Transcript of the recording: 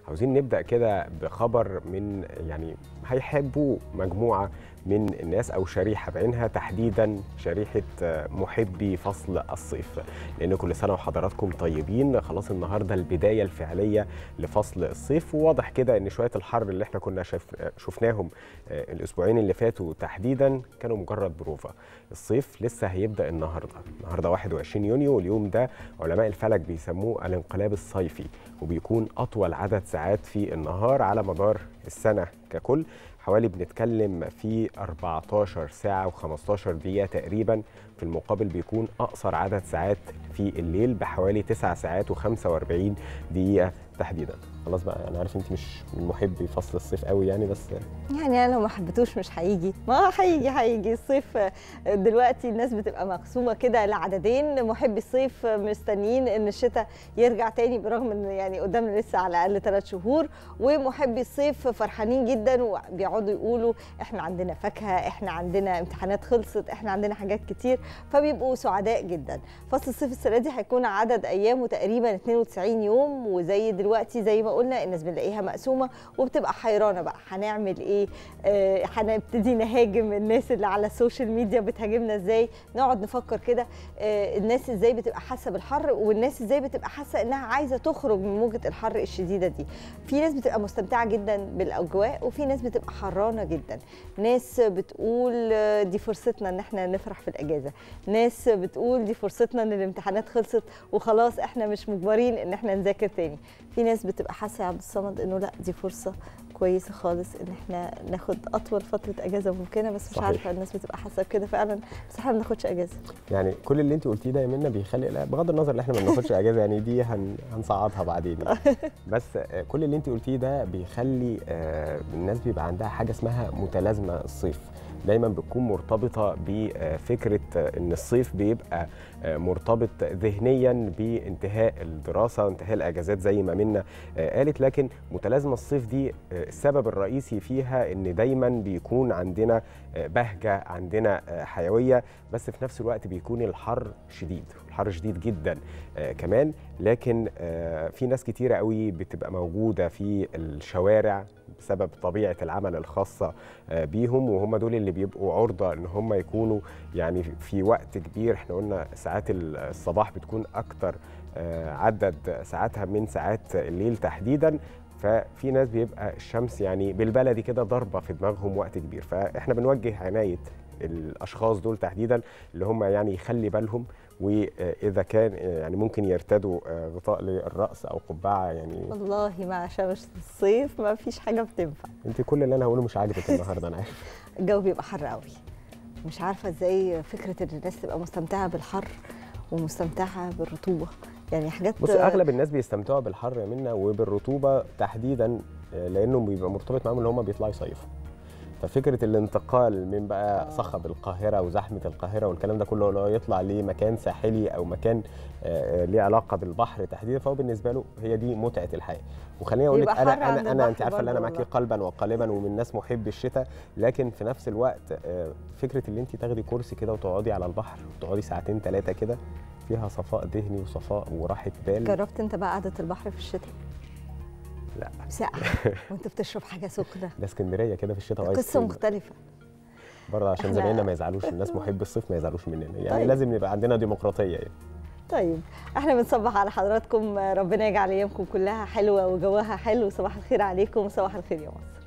عاوزين نبدا كده بخبر من يعني هيحبوا مجموعه من الناس او شريحه بعينها تحديدا شريحه محبي فصل الصيف لان كل سنه وحضراتكم طيبين خلاص النهارده البدايه الفعليه لفصل الصيف وواضح كده ان شويه الحر اللي احنا كنا شف شفناهم الاسبوعين اللي فاتوا تحديدا كانوا مجرد بروفا الصيف لسه هيبدا النهارده النهارده 21 يونيو واليوم ده علماء الفلك بيسموه الانقلاب الصيفي وبيكون اطول عدد ساعات في النهار على مدار السنه ككل حوالي بنتكلم في 14 ساعة و15 دقيقة تقريبا في المقابل بيكون أقصر عدد ساعات في الليل بحوالي 9 ساعات و45 دقيقة تحديدا خلاص بقى انا عارف انت مش من محبي فصل الصيف قوي يعني بس يعني انا لو ما حبيتوش مش هيجي ما هيجي هيجي الصيف دلوقتي الناس بتبقى مقسومه كده لعددين محبي الصيف مستنيين ان الشتاء يرجع تاني برغم ان يعني قدامنا لسه على الاقل ثلاث شهور ومحبي الصيف فرحانين جدا وبيقعدوا يقولوا احنا عندنا فاكهه احنا عندنا امتحانات خلصت احنا عندنا حاجات كتير فبيبقوا سعداء جدا فصل الصيف السنه دي هيكون عدد ايامه تقريبا 92 يوم وزي دلوقتي زي ما قلنا الناس بنلاقيها مقسومه وبتبقى حيرانه بقى هنعمل ايه آه هنبتدي نهاجم الناس اللي على السوشيال ميديا بتهاجمنا ازاي نقعد نفكر كده آه الناس ازاي بتبقى حاسه بالحر والناس ازاي بتبقى حاسه انها عايزه تخرج من موجه الحر الشديده دي في ناس بتبقى مستمتعه جدا بالاجواء وفي ناس بتبقى حرانه جدا ناس بتقول دي فرصتنا ان احنا نفرح في الاجازه ناس بتقول دي فرصتنا ان الامتحانات خلصت وخلاص احنا مش مجبرين ان احنا نذاكر تاني في ناس بتبقى حاسه يا عبد الصمد انه لا دي فرصه كويسه خالص ان احنا ناخد اطول فتره اجازه ممكنه بس مش صحيح. عارفه الناس بتبقى حاسه بكده فعلا بس احنا ما بناخدش اجازه يعني كل اللي انت قلتيه ده يا منى بيخلي لا بغض النظر ان احنا ما بناخدش اجازه يعني دي هن... هنصعدها بعدين يعني. بس كل اللي انت قلتيه ده بيخلي الناس بيبقى عندها حاجه اسمها متلازمه الصيف دايما بتكون مرتبطه بفكره ان الصيف بيبقى مرتبط ذهنيا بانتهاء الدراسه وانتهاء الاجازات زي ما منا قالت لكن متلازمه الصيف دي السبب الرئيسي فيها ان دايما بيكون عندنا بهجه عندنا حيويه بس في نفس الوقت بيكون الحر شديد الحر شديد جدا كمان لكن في ناس كتيره قوي بتبقى موجوده في الشوارع بسبب طبيعه العمل الخاصه بيهم وهم دول اللي بيبقوا عرضه ان هم يكونوا يعني في وقت كبير احنا قلنا ساعات الصباح بتكون اكتر عدد ساعاتها من ساعات الليل تحديدا ففي ناس بيبقى الشمس يعني بالبلدي كده ضربه في دماغهم وقت كبير فاحنا بنوجه عنايه الاشخاص دول تحديدا اللي هم يعني يخلي بالهم واذا كان يعني ممكن يرتدوا غطاء للراس او قبعه يعني والله مع شمس الصيف ما فيش حاجه بتنفع انت كل اللي انا هقوله مش عاجبك النهارده انا عارف الجو بيبقى حر قوي مش عارفه ازاي فكره ان الناس تبقى مستمتعه بالحر ومستمتعه بالرطوبه يعني حاجات بص اغلب الناس بيستمتعوا بالحر منا وبالرطوبه تحديدا لانه بيبقى مرتبط معاهم ان هم بيطلعوا يصيفوا ففكره الانتقال من بقى صخب القاهره وزحمه القاهره والكلام ده كله لو يطلع لمكان ساحلي او مكان ليه علاقه بالبحر تحديدا فهو بالنسبه له هي دي متعه الحياه وخليني اقول لك انا انا انا انت عارفه ان انا معاكي قلبا وقالبا ومن ناس محب الشتاء لكن في نفس الوقت فكره ان انت تاخدي كرسي كده وتقعدي على البحر وتقعدي ساعتين ثلاثه كده فيها صفاء ذهني وصفاء وراحه بال جربت انت بقى قعده البحر في الشتاء لا ساقعه وانت بتشرب حاجه سخنه ده اسكندريه كده في الشتاء قصه مختلفه برضه عشان زمايلنا ما يزعلوش الناس محب الصيف ما يزعلوش مننا يعني طيب. لازم يبقى عندنا ديمقراطيه يعني طيب احنا بنصبح على حضراتكم ربنا يجعل ايامكم كلها حلوه وجوها حلو صباح الخير عليكم وصباح الخير يا مصر